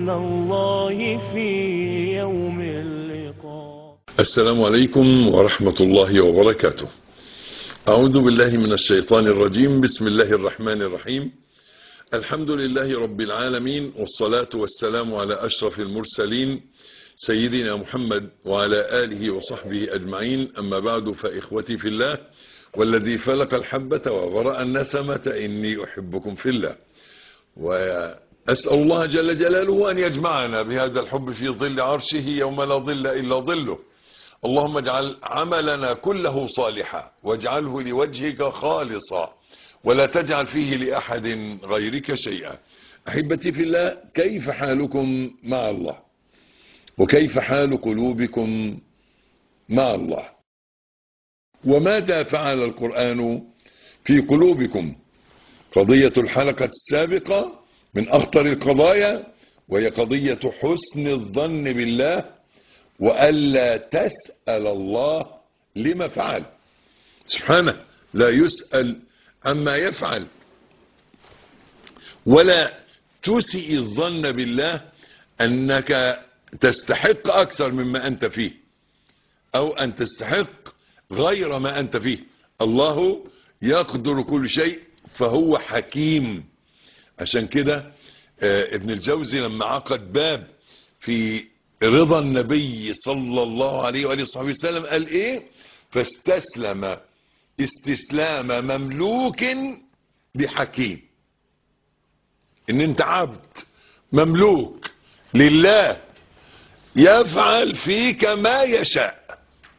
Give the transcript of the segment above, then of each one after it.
إلى الله في يوم اللقاء السلام عليكم ورحمة الله وبركاته أعوذ بالله من الشيطان الرجيم بسم الله الرحمن الرحيم الحمد لله رب العالمين والصلاة والسلام على أشرف المرسلين سيدنا محمد وعلى آله وصحبه أجمعين أما بعد فإخوتي في الله والذي فلق الحبة وبرأ النسمة إني أحبكم في الله وأسأل الله جل جلاله أن يجمعنا بهذا الحب في ظل عرشه يوم لا ظل إلا ظله اللهم اجعل عملنا كله صالحا واجعله لوجهك خالصا ولا تجعل فيه لأحد غيرك شيئا أحبتي في الله كيف حالكم مع الله وكيف حال قلوبكم مع الله وماذا فعل القرآن في قلوبكم قضية الحلقة السابقة من أخطر القضايا وهي قضية حسن الظن بالله وألا تسأل الله لما فعل سبحانه لا يسأل عما يفعل ولا تسئ الظن بالله أنك تستحق أكثر مما أنت فيه أو أن تستحق غير ما أنت فيه الله يقدر كل شيء فهو حكيم عشان كده ابن الجوزي لما عقد باب في رضا النبي صلى الله عليه وآله وصحبه وسلم قال ايه فاستسلم استسلام مملوك بحكيم ان انت عبد مملوك لله يفعل فيك ما يشاء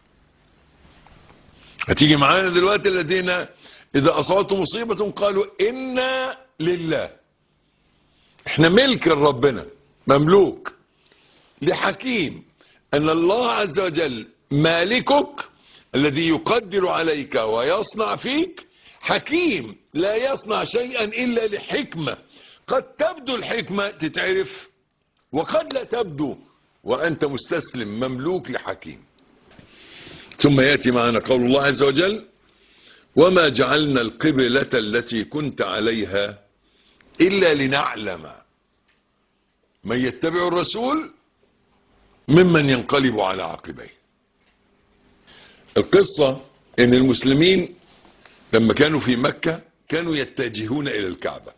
هتيجي معانا دلوقتي الذين اذا اصابتهم مصيبة قالوا انا لله احنا ملك ربنا مملوك لحكيم ان الله عز وجل مالكك الذي يقدر عليك ويصنع فيك حكيم لا يصنع شيئا الا لحكمة قد تبدو الحكمة تتعرف وقد لا تبدو وانت مستسلم مملوك لحكيم ثم يأتي معنا قول الله عز وجل وما جعلنا القبلة التي كنت عليها إلا لنعلم من يتبع الرسول ممن ينقلب على عقبيه القصة ان المسلمين لما كانوا في مكة كانوا يتجهون الى الكعبة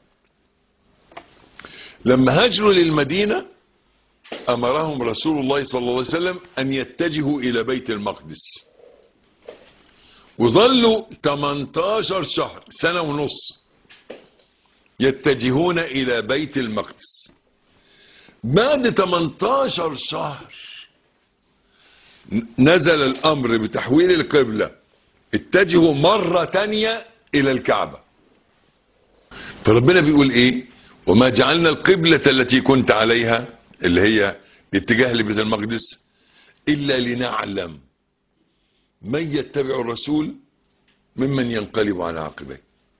لما هاجروا للمدينة امرهم رسول الله صلى الله عليه وسلم ان يتجهوا الى بيت المقدس وظلوا 18 شهر سنة ونص يتجهون الى بيت المقدس بعد 18 شهر نزل الامر بتحويل القبلة اتجهوا مرة تانية الى الكعبة فربنا بيقول ايه وما جعلنا القبلة التي كنت عليها اللي هي الاتجاه لبيت المقدس الا لنعلم من يتبع الرسول ممن ينقلب على عقبيه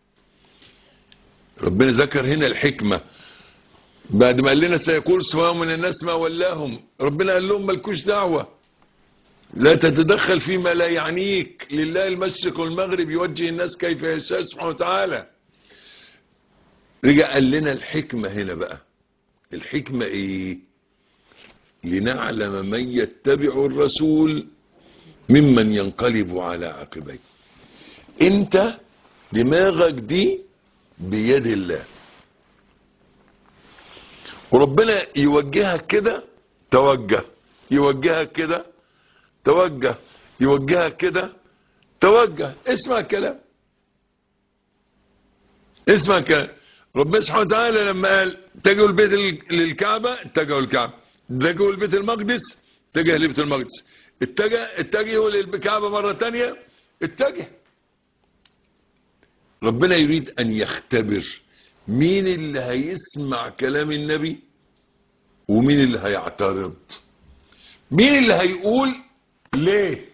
ربنا ذكر هنا الحكمة بعد ما قال لنا سيقول سواء من الناس ما ولاهم ربنا قال لهم ملكوش دعوة لا تتدخل فيما لا يعنيك لله المشرق والمغرب يوجه الناس كيف يشاء سبحانه وتعالى رجع قال لنا الحكمة هنا بقى الحكمة ايه لنعلم من يتبع الرسول ممن ينقلب على عقبيه انت دماغك دي بيد الله وربنا يوجهك كده توجه يوجهك كده توجه يوجهك كده توجه اسمع الكلام اسمع الكلام ربنا سبحانه وتعالى لما قال اتجهوا البيت للكعبة اتجهوا الكعبة اتجهوا البيت المقدس اتجه لبيت المقدس اتجه اتجهوا للكعبة مرة تانية اتجه ربنا يريد ان يختبر مين اللي هيسمع كلام النبي ومين اللي هيعترض مين اللي هيقول ليه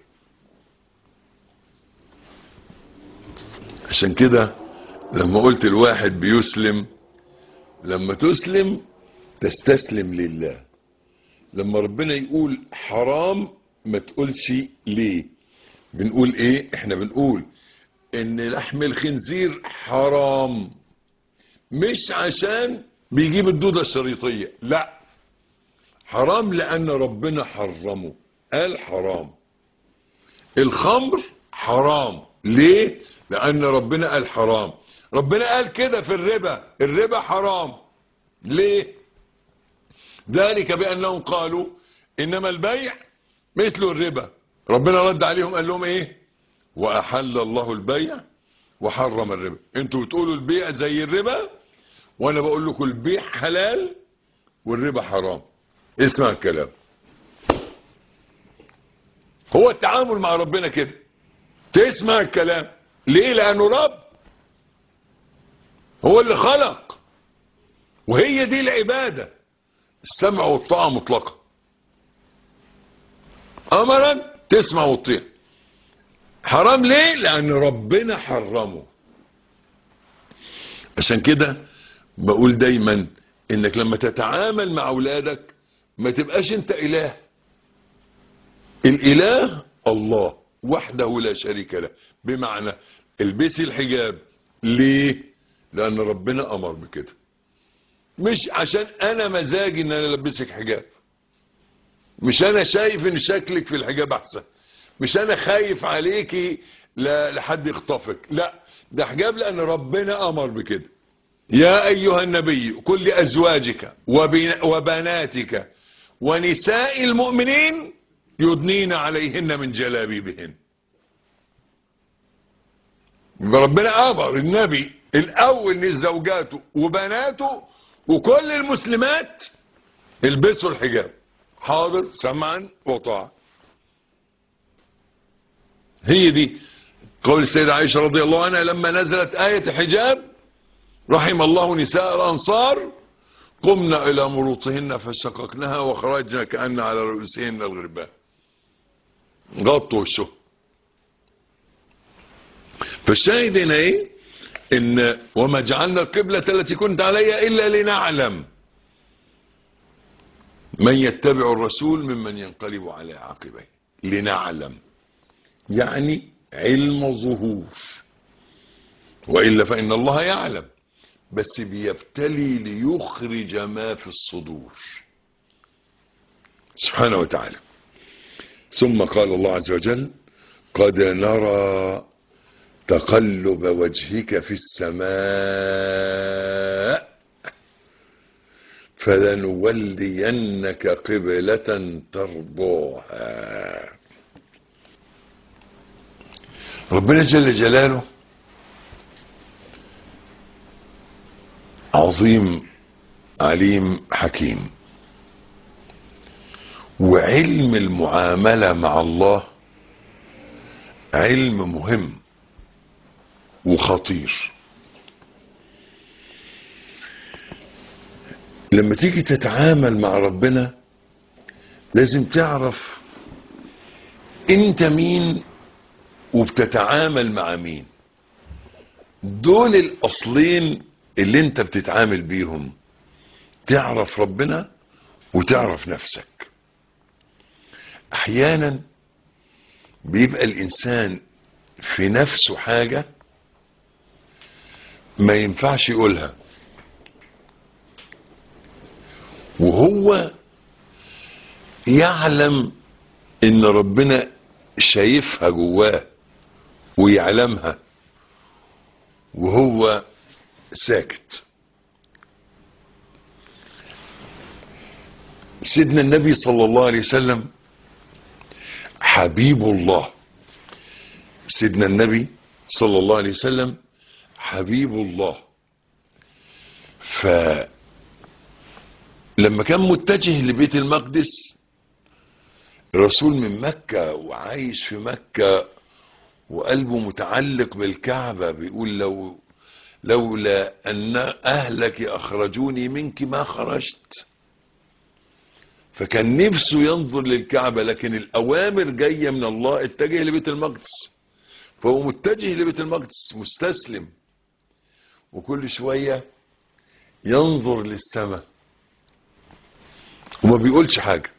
عشان كده لما قلت الواحد بيسلم لما تسلم تستسلم لله لما ربنا يقول حرام ما تقولش ليه بنقول ايه احنا بنقول ان لحم الخنزير حرام مش عشان بيجيب الدودة الشريطية لا حرام لان ربنا حرمه قال حرام الخمر حرام ليه لان ربنا قال حرام ربنا قال كده في الربا الربا حرام ليه ذلك بانهم قالوا انما البيع مثل الربا ربنا رد عليهم قال لهم ايه واحل الله البيع وحرم الربا انتوا بتقولوا البيع زي الربا وانا بقول لكم البيع حلال والربا حرام اسمع الكلام هو التعامل مع ربنا كده تسمع الكلام ليه لانه رب هو اللي خلق وهي دي العبادة السمع والطاعة مطلقة امرا تسمع وتطيع حرام ليه لان ربنا حرمه عشان كده بقول دايما انك لما تتعامل مع اولادك ما تبقاش انت اله الاله الله وحده لا شريك له بمعنى البسي الحجاب ليه لان ربنا امر بكده مش عشان انا مزاجي ان انا البسك حجاب مش انا شايف ان شكلك في الحجاب احسن مش انا خايف عليكي لا لحد يخطفك لا ده حجاب لان ربنا امر بكده يا ايها النبي قل لازواجك وبن- وبناتك ونساء المؤمنين يدنين عليهن من جلابيبهن يبقى ربنا امر النبي الاول لزوجاته وبناته وكل المسلمات البسوا الحجاب حاضر سمعا وطاعة هي دي قول السيدة عائشة رضي الله عنها لما نزلت آية الحجاب رحم الله نساء الأنصار قمنا إلى مروطهن فشققناها وخرجنا كأن على رؤوسهن الغربان غطوا وشه فالشاهد هنا ايه ان وما جعلنا القبلة التي كنت عليها الا لنعلم من يتبع الرسول ممن ينقلب على عقبيه لنعلم يعني علم ظهور وإلا فإن الله يعلم بس بيبتلي ليخرج ما في الصدور سبحانه وتعالى ثم قال الله عز وجل قد نرى تقلب وجهك في السماء فلنولينك قبلة ترضاها ربنا جل جلاله عظيم عليم حكيم وعلم المعاملة مع الله علم مهم وخطير لما تيجي تتعامل مع ربنا لازم تعرف انت مين وبتتعامل مع مين دول الاصلين اللي انت بتتعامل بيهم تعرف ربنا وتعرف نفسك احيانا بيبقى الانسان في نفسه حاجة ما ينفعش يقولها وهو يعلم ان ربنا شايفها جواه ويعلمها وهو ساكت سيدنا النبي صلى الله عليه وسلم حبيب الله سيدنا النبي صلى الله عليه وسلم حبيب الله فلما كان متجه لبيت المقدس الرسول من مكة وعايش في مكة وقلبه متعلق بالكعبة بيقول لو لولا أن أهلك أخرجوني منك ما خرجت فكان نفسه ينظر للكعبة لكن الأوامر جاية من الله اتجه لبيت المقدس فهو متجه لبيت المقدس مستسلم وكل شوية ينظر للسماء وما بيقولش حاجة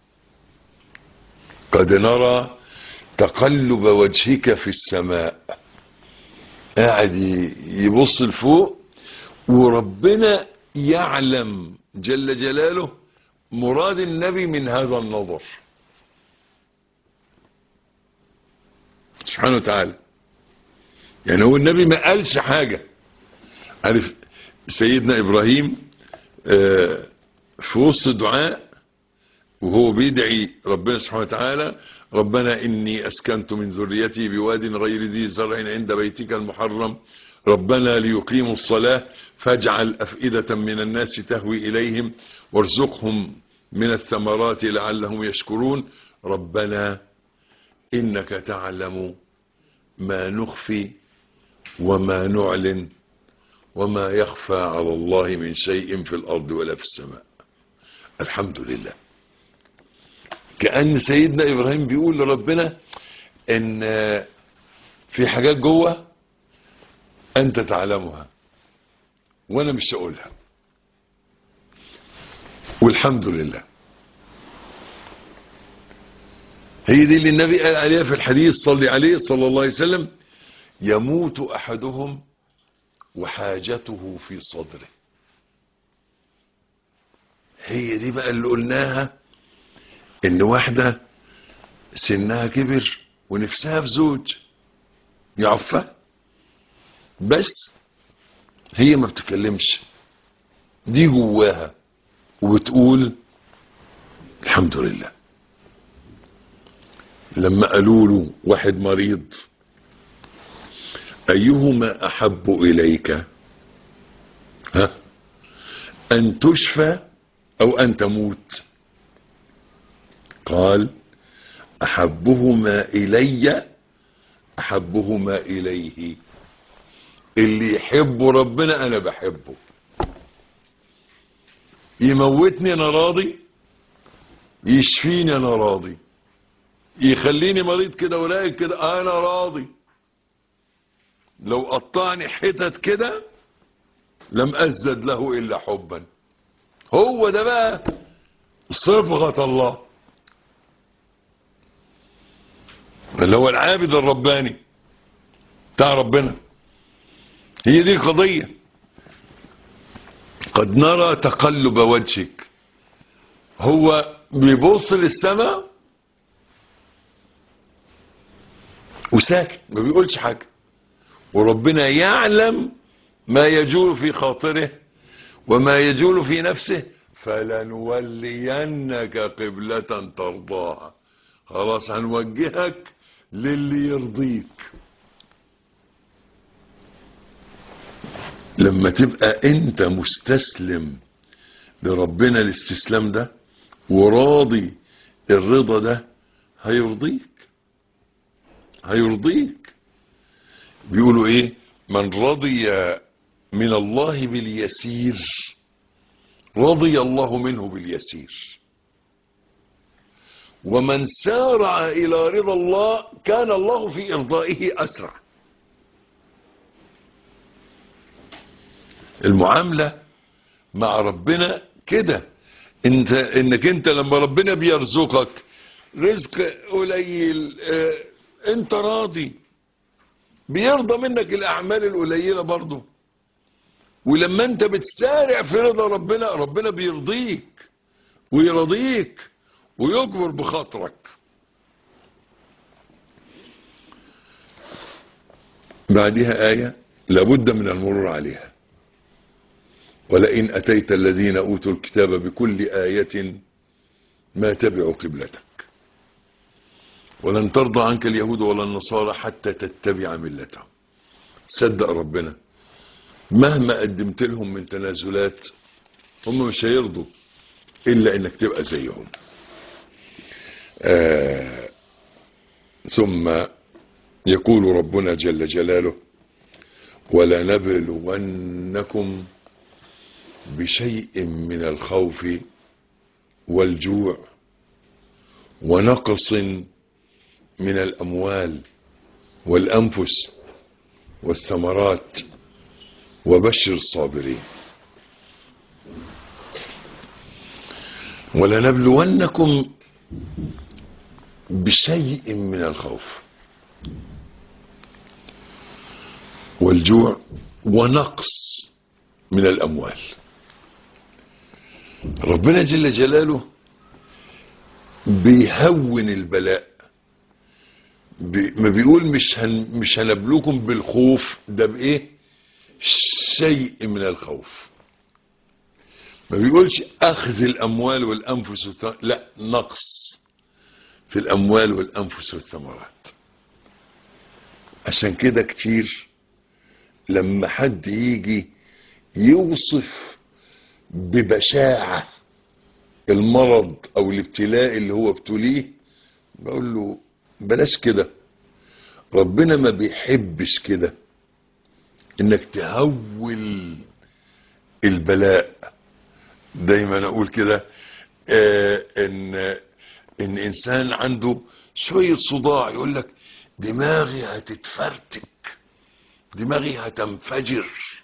قد نرى تقلب وجهك في السماء قاعد يبص لفوق وربنا يعلم جل جلاله مراد النبي من هذا النظر سبحانه وتعالى يعني هو النبي ما قالش حاجة عارف سيدنا إبراهيم آه، في وسط دعاء وهو بيدعي ربنا سبحانه وتعالى ربنا إني أسكنت من ذريتي بواد غير ذي زرع عند بيتك المحرم ربنا ليقيموا الصلاة فاجعل أفئدة من الناس تهوي إليهم وارزقهم من الثمرات لعلهم يشكرون ربنا إنك تعلم ما نخفي وما نعلن وما يخفى على الله من شيء في الأرض ولا في السماء الحمد لله كأن سيدنا إبراهيم بيقول لربنا إن في حاجات جوه أنت تعلمها وأنا مش هقولها والحمد لله هي دي اللي النبي قال عليها في الحديث صلي عليه صلى الله عليه وسلم يموت أحدهم وحاجته في صدره هي دي بقى اللي قلناها ان واحدة سنها كبر ونفسها في زوج يعفها بس هي ما بتكلمش دي جواها وبتقول الحمد لله لما قالوا له واحد مريض أيهما أحب إليك ها أن تشفى أو أن تموت قال أحبهما إلي أحبهما إليه اللي يحب ربنا أنا بحبه يموتني أنا راضي يشفيني أنا راضي يخليني مريض كده ولاقي كده أنا راضي لو قطعني حتت كده لم أزدد له إلا حبا هو ده بقى صبغة الله اللي هو العابد الرباني بتاع ربنا هي دي القضية قد نرى تقلب وجهك هو بيبص للسماء وساكت ما بيقولش حاجة وربنا يعلم ما يجول في خاطره وما يجول في نفسه فلنولينك قبلة ترضاها خلاص هنوجهك للي يرضيك لما تبقى انت مستسلم لربنا الاستسلام ده وراضي الرضا ده هيرضيك هيرضيك بيقولوا ايه من رضي من الله باليسير رضي الله منه باليسير ومن سارع الى رضا الله كان الله في ارضائه اسرع المعاملة مع ربنا كده انت انك انت لما ربنا بيرزقك رزق قليل اه انت راضي بيرضى منك الاعمال القليلة برضو ولما انت بتسارع في رضا ربنا ربنا بيرضيك ويرضيك ويكبر بخاطرك بعدها آية لابد من المرور عليها ولئن أتيت الذين أوتوا الكتاب بكل آية ما تبعوا قبلتك ولن ترضى عنك اليهود ولا النصارى حتى تتبع ملتهم صدق ربنا مهما قدمت لهم من تنازلات هم مش هيرضوا إلا إنك تبقى زيهم آه ثم يقول ربنا جل جلاله ولنبلونكم بشيء من الخوف والجوع ونقص من الأموال والأنفس والثمرات وبشر الصابرين ولنبلونكم بشيء من الخوف والجوع ونقص من الأموال ربنا جل جلاله بيهون البلاء بي ما بيقول مش هن مش هنبلوكم بالخوف ده بايه شيء من الخوف ما بيقولش اخذ الاموال والانفس والثمرات لا نقص في الاموال والانفس والثمرات عشان كده كتير لما حد يجي يوصف ببشاعة المرض او الابتلاء اللي هو ابتليه بقول له بلاش كده ربنا ما بيحبش كده انك تهول البلاء دايما اقول كده آه ان ان انسان عنده شوية صداع يقول لك دماغي هتتفرتك دماغي هتنفجر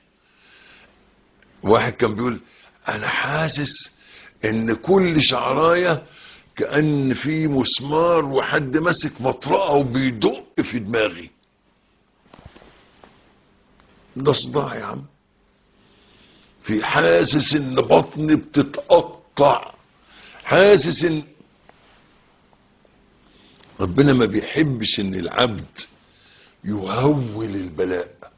واحد كان بيقول انا حاسس ان كل شعرايه كأن في مسمار وحد ماسك مطرقه وبيدق في دماغي ده صداع يا عم في حاسس ان بطني بتتقطع حاسس ان ربنا ما بيحبش ان العبد يهول البلاء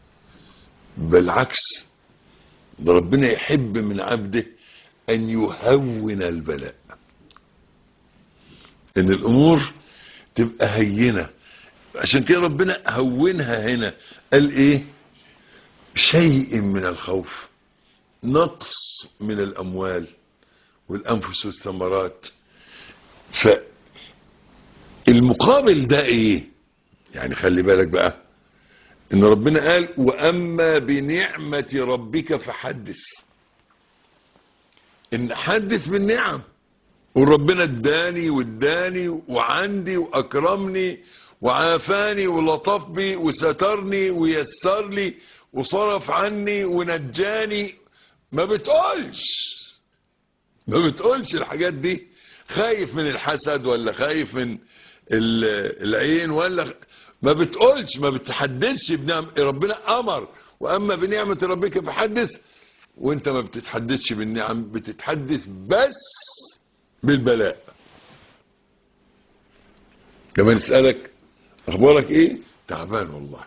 بالعكس ده ربنا يحب من عبده ان يهون البلاء ان الامور تبقى هينه عشان كده ربنا هونها هنا قال ايه شيء من الخوف نقص من الاموال والانفس والثمرات فالمقابل ده ايه يعني خلي بالك بقى ان ربنا قال واما بنعمة ربك فحدث ان حدث بالنعم وربنا اداني واداني وعندي واكرمني وعافاني ولطف بي وسترني ويسر لي وصرف عني ونجاني ما بتقولش ما بتقولش الحاجات دي خايف من الحسد ولا خايف من العين ولا ما بتقولش ما بتحدثش بنعم ربنا امر واما بنعمه ربك فحدث وانت ما بتتحدثش بالنعم بتتحدث بس بالبلاء كمان اسالك اخبارك ايه تعبان والله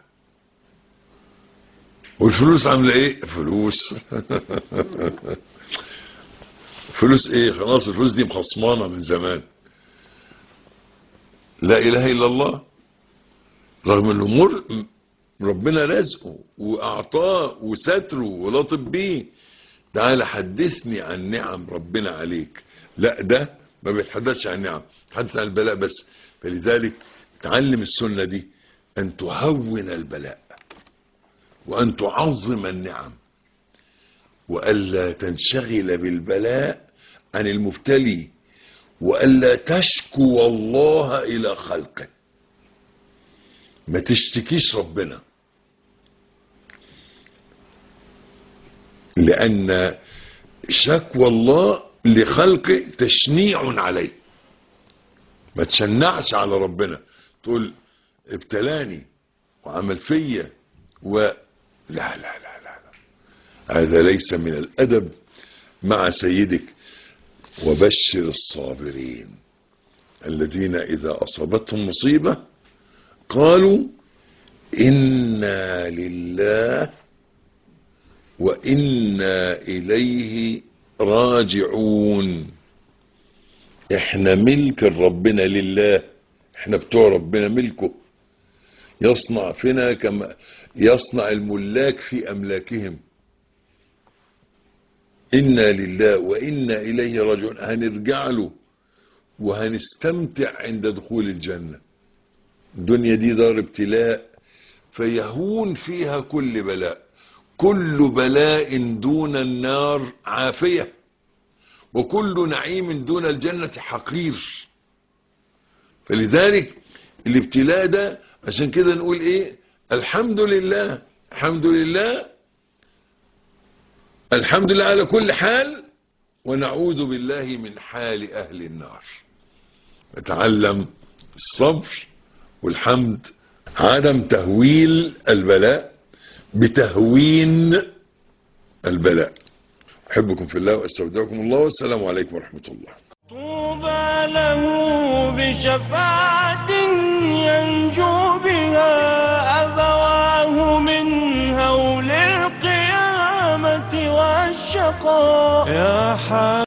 والفلوس عامله ايه فلوس فلوس ايه خلاص الفلوس دي مخصمانه من زمان لا اله الا الله رغم انه مر ربنا رزقه واعطاه وستره ولطف بيه تعالى حدثني عن نعم ربنا عليك لا ده ما بيتحدثش عن نعم بيتحدث عن البلاء بس فلذلك تعلم السنة دي ان تهون البلاء وان تعظم النعم والا تنشغل بالبلاء عن المبتلي والا تشكو الله الى خلقه ما تشتكيش ربنا لأن شكوى الله لخلقه تشنيع عليه ما تشنعش على ربنا تقول ابتلاني وعمل فيا و لا لا لا لا, لا. هذا ليس من الأدب مع سيدك وبشر الصابرين الذين إذا أصابتهم مصيبة قالوا إنا لله وإنا إليه راجعون احنا ملك ربنا لله احنا بتوع ربنا ملكه يصنع فينا كما يصنع الملاك في أملاكهم إنا لله وإنا إليه راجعون هنرجع له وهنستمتع عند دخول الجنة الدنيا دي دار ابتلاء فيهون فيها كل بلاء كل بلاء دون النار عافية وكل نعيم دون الجنة حقير فلذلك الابتلاء ده عشان كده نقول ايه الحمد لله الحمد لله الحمد لله على كل حال ونعوذ بالله من حال اهل النار نتعلم الصبر والحمد عدم تهويل البلاء بتهوين البلاء أحبكم في الله وأستودعكم الله والسلام عليكم ورحمة الله طوبى له بشفاعة ينجو بها أبواه من هول القيامة والشقاء يا